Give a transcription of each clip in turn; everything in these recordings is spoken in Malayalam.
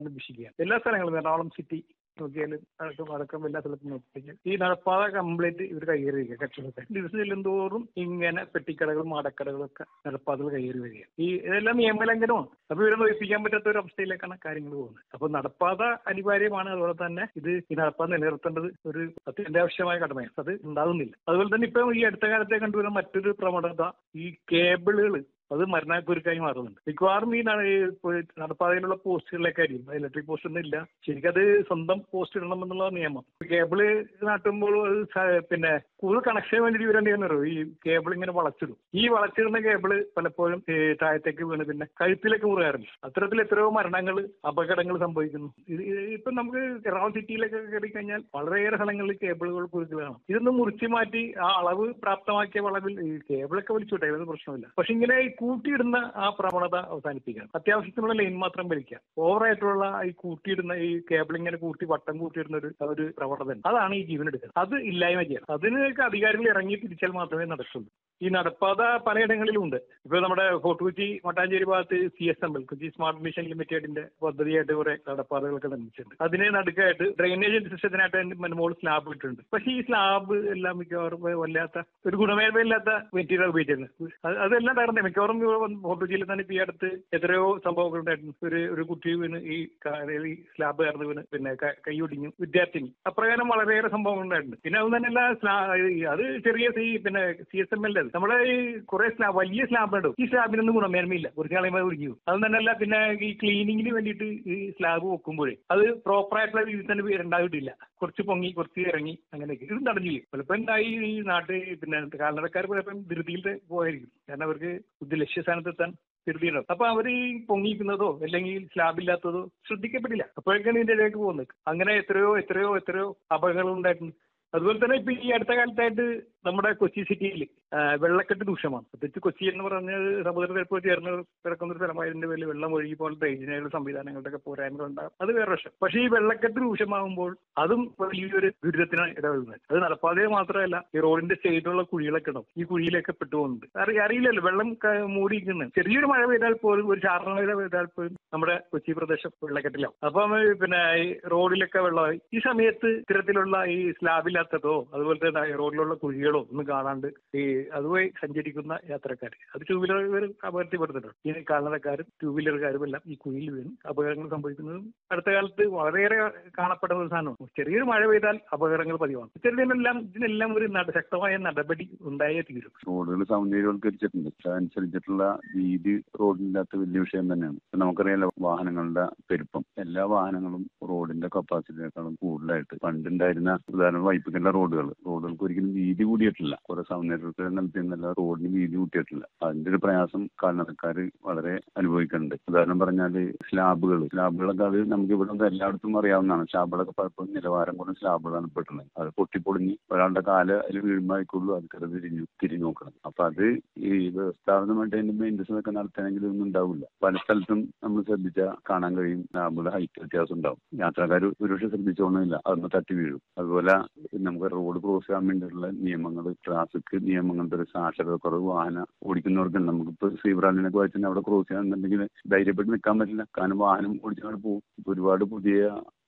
അഭിഷിക്കുക എല്ലാ സ്ഥലങ്ങളും എറണാകുളം സിറ്റി നോക്കിയാലും അടക്കം അടക്കം എല്ലാ സ്ഥലത്തും നോക്കിയാൽ ഈ നടപ്പാത കംപ്ലീറ്റ് ഇവർ കയ്യേറി വരിക കച്ചവടക്കാർ ദിവസം ചെല്ലുന്തോറും ഇങ്ങനെ പെട്ടിക്കടകളും മാടക്കടകളും ഒക്കെ നടപ്പാതകൾ കയ്യേറി വരിക ഈ ഇതെല്ലാം നിയമലംഘനമാണ് അപ്പൊ ഇവരെ നോയിപ്പിക്കാൻ പറ്റാത്ത ഒരു അവസ്ഥയിലേക്കാണ് കാര്യങ്ങൾ പോകുന്നത് അപ്പൊ നടപ്പാത അനിവാര്യമാണ് അതുപോലെ തന്നെ ഇത് ഈ നടപ്പാത നിലനിർത്തേണ്ടത് ഒരു അത്യന്താവശ്യമായ കടമയാണ് അത് ഉണ്ടാകുന്നില്ല അതുപോലെ തന്നെ ഇപ്പൊ ഈ അടുത്ത കാലത്തെ കണ്ടുവരുന്ന മറ്റൊരു പ്രവണത ഈ കേബിളുകൾ അത് മരണക്കുരുക്കായി മാറുന്നുണ്ട് മിക്കവാറും ഈ ന- ഈ ഇപ്പൊ നടപ്പാതയിലുള്ള പോസ്റ്റുകളിലൊക്കെ ആയിരിക്കും ഇലക്ട്രിക് പോസ്റ്റ് ഒന്നും ഇല്ല ശരിക്കും അത് സ്വന്തം പോസ്റ്റ് ഇടണം എന്നുള്ള നിയമം കേബിള് നാട്ടുമ്പോൾ അത് സ- പിന്നെ കൂടുതൽ കണക്ഷന് വേണ്ടി ഇവരെന്ത് ചെയ്യുന്നറിയോ ഈ കേബിൾ ഇങ്ങനെ വളച്ചിടും ഈ വളച്ചിടുന്ന കേബിള് പലപ്പോഴും ഈ താഴത്തേക്ക് വീണ് പിന്നെ കഴുത്തിലേക്ക് മുറിയാറുണ്ട് അത്തരത്തിൽ എത്രയോ മരണങ്ങൾ അപകടങ്ങൾ സംഭവിക്കുന്നു ഇത് ഇത് ഇപ്പൊ നമുക്ക് എറണാകുളം സിറ്റിയിലൊക്കെ കയറി കഴിഞ്ഞാൽ വളരെയേറെ സ്ഥലങ്ങളിൽ കേബിളുകൾ കുരുക്കൾ കാണാം ഇതൊന്ന് മുറിച്ച് മാറ്റി ആ അളവ് പ്രാപ്തമാക്കിയ വളവിൽ ഈ കേബിളൊക്കെ വലിച്ചുവിട്ടെ അതൊന്നും പ്രശ്നമില്ല പക്ഷെ ഇങ്ങനെ ഈ കൂട്ടിയിടുന്ന ആ പ്രവണത അവസാനിപ്പിക്കണം അത്യാവശ്യത്തിനുള്ള ലൈൻ മാത്രം വലിക്കുക ഓവറായിട്ടുള്ള ഈ കൂട്ടിയിടുന്ന ഈ കേബിൾ ഇങ്ങനെ കൂട്ടി വട്ടം കൂട്ടിയിടുന്ന ഒരു ഒരു പ്രവണത ഉണ്ട് അതാണ് ഈ ജീവൻ എടുക്കുന്നത് അത് ഇല്ലായ്മ ചെയ്യണം അതിനൊക്കെ അധികാരികൾ ഇറങ്ങി തിരിച്ചാൽ മാത്രമേ നടക്കുള്ളൂ ഈ നടപ്പാത പലയിടങ്ങളിലും ഉണ്ട് ഇപ്പൊ നമ്മുടെ ഫോർട്ട് കൊച്ചി മട്ടാഞ്ചേരി ഭാഗത്ത് C S M L Kochi smart mission ലിമിറ്റഡിന്റെ പദ്ധതിയായിട്ട് കുറെ നടപ്പാതകളൊക്കെ നിർമ്മിച്ചിട്ടുണ്ട് അതിനെ നടുക്കായിട്ട് ഡ്രെയിനേജ് സിസ്റ്റത്തിനായിട്ട് മനമോൾ സ്ലാബ് ഇട്ടിട്ടുണ്ട് പക്ഷേ ഈ സ്ലാബ് എല്ലാം മിക്കവാറും വല്ലാത്ത ഒരു ഗുണമേന്മയില്ലാത്ത മെറ്റീരിയൽ ഉപയോഗിച്ചിരുന്നത് അത് അതെല്ലാം തകർന്നേ മിക്കവാറും ഫോർട്ട് കൊച്ചിയിൽ തന്നെ ഇപ്പൊ ഈ അടുത്ത് എത്രയോ സംഭവങ്ങൾ ഉണ്ടായിരുന്നു ഒരു ഒരു കുട്ടി വീണ് ഈ ക- ഈ സ്ലാബ് കയർന്ന് വീണ് പിന്നെ ക- കൈയൊടിഞ്ഞു വിദ്യാർത്ഥിനി അപ്രകാരം വളരെയേറെ സംഭവങ്ങൾ ഉണ്ടായിട്ടുണ്ട് പിന്നെ അത് തന്നെയല്ല സ്ലാ ഈ അത് ചെറിയ സി പിന്നെ സി എസ് എം എൽ നമ്മുടെ ഈ കുറെ സ്ലാബ് വലിയ സ്ലാബ് ഇടും ഈ സ്ലാബിനൊന്നും ഗുണമേന്മയില്ല കുറച്ച് കളയുമ്പോൾ ഒഴിഞ്ഞു പോകും. അത് തന്നെയല്ല പിന്നെ ഈ ക്ലീനിങ്ങിന് വേണ്ടിയിട്ട് ഈ സ്ലാബ് വെക്കുമ്പോഴേ അത് പ്രോപ്പർ ആയിട്ടുള്ള രീതിയിൽ തന്നെ രണ്ടായിട്ടില്ല കുറച്ച് പൊങ്ങി കുറച്ച് ഇറങ്ങി അങ്ങനെയൊക്കെ ഇത് തടഞ്ഞു ചെയ്യും പലപ്പോഴും എന്തായി ഈ നാട്ടിൽ പിന്നെ കാൽനടക്കാർ പലപ്പോഴും ധൃതിയിൽ പോയിരിക്കും കാരണം അവർക്ക് ബുദ്ധി ലക്ഷ്യസ്ഥാനത്തെത്താൻ ധൃതിയുണ്ടാവും അപ്പൊ അവർ ഈ പൊങ്ങിക്കുന്നതോ അല്ലെങ്കിൽ സ്ലാബ് ഇല്ലാത്തതോ ശ്രദ്ധിക്കപ്പെട്ടില്ല അപ്പോഴേക്കാണ് ഇതിന്റെ ഇടയിലേക്ക് പോകുന്നത് അങ്ങനെ എത്രയോ എത്രയോ എത്രയോ അപകടങ്ങൾ ഉണ്ടായിട്ടുണ്ട് അതുപോലെ തന്നെ ഇപ്പൊ ഈ അടുത്ത കാലത്തായിട്ട് നമ്മുടെ കൊച്ചി സിറ്റിയിൽ വെള്ളക്കെട്ട് ദൂഷ്യമാണ് പ്രത്യേകിച്ച് കൊച്ചി എന്ന് പറഞ്ഞത് സമുദ്രത്തിൽ ചേർന്ന് കിടക്കുന്ന ഒരു സ്ഥലമായതിന്റെ പേരിൽ വെള്ളം ഒഴുകി പോലെ ഡ്രെയിനേജ് സംവിധാനങ്ങളുടെ ഒക്കെ പോരായ്മകൾ ഉണ്ടാകും അത് വേറെ വശം പക്ഷേ ഈ വെള്ളക്കെട്ട് രൂക്ഷമാകുമ്പോൾ അതും വലിയൊരു ദുരിതത്തിന് ഇടവരുന്നത് അത് നടപ്പാതയെ മാത്രമല്ല ഈ റോഡിന്റെ സൈഡിലുള്ള കുഴികളൊക്കെ ഉണ്ടാവും ഈ കുഴിയിലൊക്കെ പെട്ടുപോകുന്നുണ്ട് അറി അറിയില്ലല്ലോ വെള്ളം ക- മൂടിയിരിക്കുന്നത് ചെറിയൊരു മഴ പെയ്താൽ പോലും ഒരു ചാറണ മഴ പെയ്താൽ പോലും നമ്മുടെ കൊച്ചി പ്രദേശം വെള്ളക്കെട്ടിലാവും അപ്പം ഈ പിന്നെ ഈ റോഡിലൊക്കെ വെള്ളമായി ഈ സമയത്ത് ഇത്തരത്തിലുള്ള ഈ സ്ലാബില്ലാത്തതോ അതുപോലെ തന്നെ ഈ റോഡിലുള്ള കുഴികളോ ഒന്നും കാണാണ്ട് ഈ അതുവഴി സഞ്ചരിക്കുന്ന യാത്രക്കാർ അത് ടൂ വീലർ അപകടത്തിൽപ്പെടുന്നുണ്ട് ഈ കാൽനടക്കാരും ടൂ വീലർക്കാരും എല്ലാം ഈ കുഴിയിൽ വീണ് അപകടങ്ങൾ സംഭവിക്കുന്നതും അടുത്ത കാലത്ത് വളരെയേറെ കാണപ്പെടുന്ന ഒരു സാധനമാണ് ചെറിയൊരു മഴ പെയ്താൽ അപകടങ്ങൾ പതിവാണ് ചെറിയതിനെല്ലാം ഇതിനെല്ലാം ഒരു നട- ശക്തമായ നടപടി ഉണ്ടായേ തീരും റോഡുകൾ സൗന്ദര്യവൽക്കരിച്ചിട്ടുണ്ട് അതനുസരിച്ചിട്ടുള്ള വീതി റോഡില്ലാത്ത വലിയ വിഷയം തന്നെയാണ് ഇപ്പൊ നമുക്കറിയാലോ വാഹനങ്ങളുടെ പെരുപ്പം എല്ലാ വാഹനങ്ങളും റോഡിന്റെ കപ്പാസിറ്റിയേക്കാളും കൂടുതലായിട്ട് പണ്ടുണ്ടായിരുന്ന ഉദാഹരണം വൈപ്പിക്കേണ്ട റോഡുകൾ റോഡുകൾക്ക് ഒരിക്കലും വീതി കൂടിയിട്ടില്ല കുറെ സൗന്ദര്യവൽക്കരണം നടത്തിയെന്നല്ല റോഡിന് വീതി കൂട്ടിയിട്ടില്ല അതിന്റെ ഒരു പ്രയാസം കാൽനടക്കാർ വളരെ അനുഭവിക്കുന്നുണ്ട് ഉദാഹരണം പറഞ്ഞാല് സ്ലാബുകൾ സ്ലാബുകളൊക്കെ അത് നമുക്ക് ഇവിടെ നിന്ന് എല്ലായിടത്തും അറിയാവുന്നതാണ് സ്ലാബുകളൊക്കെ പലപ്പോഴും നിലവാരം കുറഞ്ഞ സ്ലാബുകളാണ് പെട്ടുള്ളത് അത് പൊട്ടിപ്പൊളിഞ്ഞ് ഒരാളുടെ കാല് അതിൽ വീഴുമ്പോഴേക്കുള്ളൂ അത് തിരിഞ്ഞു തിരിഞ്ഞു നോക്കണം അപ്പൊ അത് ഈ വ്യവസ്ഥാപനമായിട്ട് അതിന്റെ മെയിൻ്റെസ് ഒക്കെ നടത്തണമെങ്കിൽ ഒന്നും ഉണ്ടാവില്ല പല സ്ഥലത്തും നമ്മൾ ശ്രദ്ധിച്ചാൽ കാണാൻ കഴിയും സ്ലാബുകളുടെ ഹൈറ്റ് വ്യത്യാസം ഉണ്ടാവും യാത്രക്കാർ ഒരുപക്ഷെ ശ്രദ്ധിച്ചോണമെന്നില്ല അതൊന്ന് തട്ടി വീഴും അതുപോലെ നമുക്ക് റോഡ് ക്രോസ് ചെയ്യാൻ വേണ്ടിയിട്ടുള്ള നിയമങ്ങൾ ട്രാഫിക് നിയമങ്ങളുടെ ഒരു സാക്ഷരത കുറവ് വാഹനം ഓടിക്കുന്നവർക്ക് നമുക്കിപ്പോ സീബ്രാലിനൊക്കെ വായിച്ചാൽ അവിടെ ക്രോസ് ചെയ്യാന്നുണ്ടെങ്കിൽ ധൈര്യപ്പെട്ട് നിൽക്കാൻ പറ്റില്ല കാരണം വാഹനം ഓടിച്ചങ്ങോട്ട് പോകും ഇപ്പൊ ഒരുപാട് പുതിയ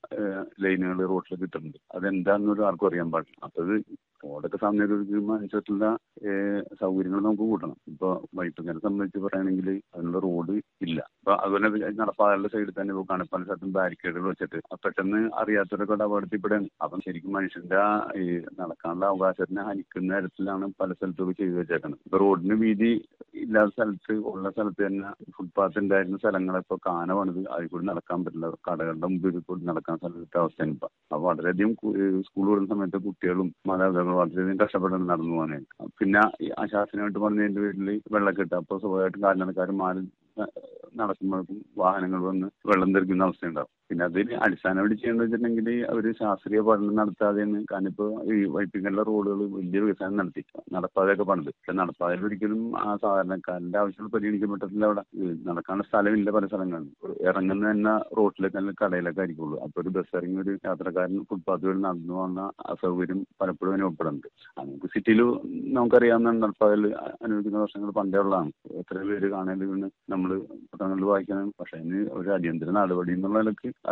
ലൈനുകൾ റോഡിൽ കിട്ടുന്നുണ്ട് അതെന്താണെന്നൊരു ആർക്കും അറിയാൻ പാടില്ല അപ്പൊ അത് റോഡൊക്കെ സമയത്ത് അനുസരിച്ചുള്ള സൗകര്യങ്ങൾ നമുക്ക് കൂട്ടണം ഇപ്പൊ വൈപ്പിങ്ങനെ സംബന്ധിച്ച് പറയുകയാണെങ്കിൽ അതിനുള്ള റോഡ് ഇല്ല അപ്പൊ അതുപോലെ നടപ്പാതകളുടെ സൈഡിൽ തന്നെ ഇപ്പോൾ കാണും പല സ്ഥലത്തും ബാരിക്കേഡുകൾ വെച്ചിട്ട് അപ്പൊ പെട്ടെന്ന് അറിയാത്തവരൊക്കെ അപകടത്തിൽപ്പെടാൻ അപ്പം ശരിക്കും മനുഷ്യന്റെ ആ ഈ നടക്കാനുള്ള അവകാശത്തിനെ ഹനിക്കുന്ന തരത്തിലാണ് പല സ്ഥലത്തൊക്കെ ചെയ്തു വെച്ചേക്കുന്നത് ഇപ്പൊ റോഡിന് വീതി ഇല്ലാത്ത സ്ഥലത്ത് ഉള്ള സ്ഥലത്ത് തന്നെ ഫുട്പാത്ത് ഉണ്ടായിരുന്ന സ്ഥലങ്ങളെ ഇപ്പൊ കാന പണിത് അതിൽ കൂടി നടക്കാൻ പറ്റില്ല കടകളുടെ മുമ്പിൽ കൂടി നടക്കാൻ സ്ഥലത്തെ അവസ്ഥയാണ് ഇപ്പൊ അപ്പൊ വളരെയധികം കു- ഏഹ് സ്കൂൾ വിടുന്ന സമയത്ത് കുട്ടികളും മാതാപിതാക്കളും വളരെയധികം കഷ്ടപ്പെട്ടാണ് നടന്നു പോകാനായിട്ട് പിന്നെ ഈ അശാസനമായിട്ട് പറഞ്ഞതിന്റെ പേരിൽ വെള്ളക്കെട്ട് അപ്പൊ സ്വാഭാവികമായിട്ടും കാൽനടക്കാരും മാറി നടക്കുമ്പോഴേക്കും വാഹനങ്ങൾ വന്ന് വെള്ളം തെറിക്കുന്ന അവസ്ഥയുണ്ടാവും പിന്നെ അതിന് അടിസ്ഥാനമായിട്ട് ചെയ്യേണ്ടത് വെച്ചിട്ടുണ്ടെങ്കിൽ അവർ ശാസ്ത്രീയ പഠനം നടത്താതെയാണ് കാരണം ഇപ്പോൾ ഈ വൈപ്പിങ്ങലുള്ള റോഡുകൾ വലിയ വികസനം നടത്തി നടപ്പാതെയൊക്കെ പണിത് പക്ഷെ നടപ്പാതയിൽ ഒരിക്കലും ആ സാധാരണക്കാരന്റെ ആവശ്യങ്ങൾ പരിഗണിക്കാൻ പറ്റത്തില്ല അവിടെ ഈ നടക്കാനുള്ള സ്ഥലമില്ല പല സ്ഥലങ്ങളിലും ഇറങ്ങുന്ന തന്നെ റോഡിലേക്ക് അല്ലെങ്കിൽ കടയിലൊക്കെ ആയിരിക്കുള്ളൂ അപ്പോൾ ഒരു ബസ് ഇറങ്ങി ഒരു യാത്രക്കാരൻ ഫുട്പാത്ത് വഴി നടന്നു പോകുന്ന അസൗകര്യം പലപ്പോഴും അനുഭവപ്പെടുന്നുണ്ട് നമുക്ക് സിറ്റിയിൽ നമുക്കറിയാവുന്ന നടപ്പാതയിൽ അനുഭവിക്കുന്ന വർഷങ്ങൾ പണ്ടേ ഉള്ളതാണ് എത്ര പേര് കാണേണ്ടി വീണ് നമ്മൾ പത്രങ്ങളിൽ വായിക്കണം പക്ഷെ അതിന് ഒരു അടിയന്തര നടപടി എന്നുള്ള നിലക്ക്